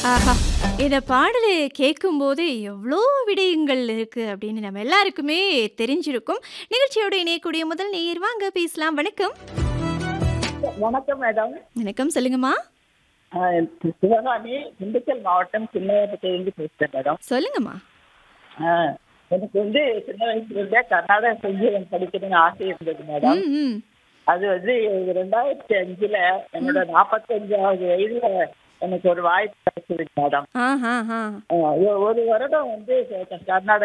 ஆஹா! இந்த பாடல கேட்கும்போது எவ்ளோ விடயங்கள் இருக்கு அப்படின்னு நம்ம எல்லாருக்குமே தெரிஞ்சிருக்கும். நிகழ்ச்சியோட இணையக்கூடிய முதல் நேயர் வாங்க பேசலாம். வணக்கம். வணக்கம் மேடம். வணக்கம். சொல்லுங்கம்மா. ஆ சிவகாமி, திண்டுக்கல் மாவட்டம் சின்னையாபட்டியிலிருந்து பேசுறேன் மேடம். சொல்லுங்கம்மா. ஆ எனக்கு வந்து சின்ன வயசுல இருந்தே கர்நாடக சங்கீதம் படிக்கணும்னு ஆசை இருந்தது மேடம். ம், ம். அது வந்து 2005ல என்னோட 45வது வயதுல எனக்கு ஒரு வாய்ப்பு கிடைச்சது மேடம். ஆஹாஹா! ஆ, ஒ- ஒரு வருடம் வந்து க- கர்நாடக